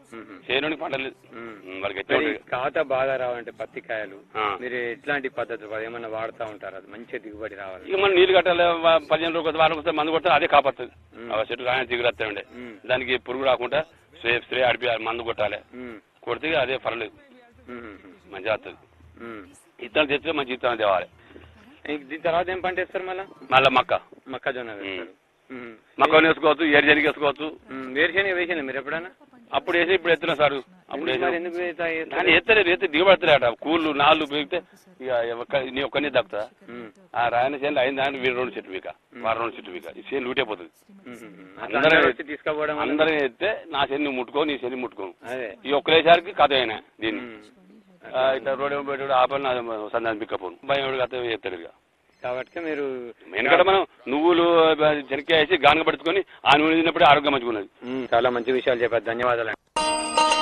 మ్మ్. చేయడానికి పంట లేదు మ్మ్. ఉమ్, వాళ్ళకి ఎట్లా మరి ఉంటుంది ఖాతా బాగా రావాలంటే పత్తి కాయలు ఆ. మీరు ఎట్లాంటి పద్ధతులు ఏమన్నా వాడుతూ ఉంటారు అది మంచిగా దిగుబడి రావాలి ఇక మనం నీళ్ళు కట్టాలి వా- పదిహేను రోజులు వారం వస్తే మందు కొడితే అదే కాపాడుతుంది మ్మ్. ఆ చెట్టు కానీ దిగులు వస్తాయి ఉండే మ్మ్. దానికి పురుగు రాకుండా స్ప్రే స్ప్రే అడిపి మందు కొట్టాలి మ్మ్. కొడితే అదే పర్లేదు మ్మ్. మంచిగా వస్తుంది మ్మ్. ఇత్తనం తెస్తే మంచి ఇత్తనం తేవాలి ఇంక దీని తర్వాత ఏం పంట వేస్తారు మళ్ళా మళ్ళీ మక్క మొక్కజొన్న వేస్తారు మ్మ్. మక్క వేసుకోవచ్చు ఏరు వేసుకోవచ్చు మ్మ్. వేరుశనగ వేసింది మీరు ఎప్పుడైనా అప్పుడు వేసి ఇప్పుడు ఎత్తున్నాం సార్ అప్పుడు ఎందుకు మరి వేసాం. ఎందుకు వేస్తా- వేస్తారు? కానీ ఎత్తలేదు ఎత్తే దిగబడతలేట కూళ్ళు నాలుగు పెరిగితే ఇక ఒక్క- నీ ఒక్కనే దక్కుతా మ్మ్. ఆ రాయన చేనులు అయిన దాన్ని వీరు రెండు చెట్టు వీక వారం రెండు చెట్టు వీక ఈ చేను ఊటైపోతుంది మ్మ్. అట్లా అందరూ అందరూ వచ్చి తీసుకుపోవడం వల్ల- అందరం ఎత్తే నా శని ముట్టుకో నీ శని ముట్టుకో అదే ఈ ఒక్కలేసారికి కథ అయినా దీన్ని మ్మ్. ఆ, ఇట్లా రోడ్డు పెట్టాడు ఆపని సందాన్ని పిక్కపోను భయం కథ ఎత్తాడు ఇక కాబట్టి మీరు ఎందుకంటే మనం నువ్వులు చెనక్కాయ వేసి గానుగ పట్టుకొని ఆ నూనె తిన్నప్పుడే ఆరోగ్యం మంచిగా ఉన్నది మ్మ్. చాలా మంచి విషయాలు చెప్పారు ధన్యవాదాలు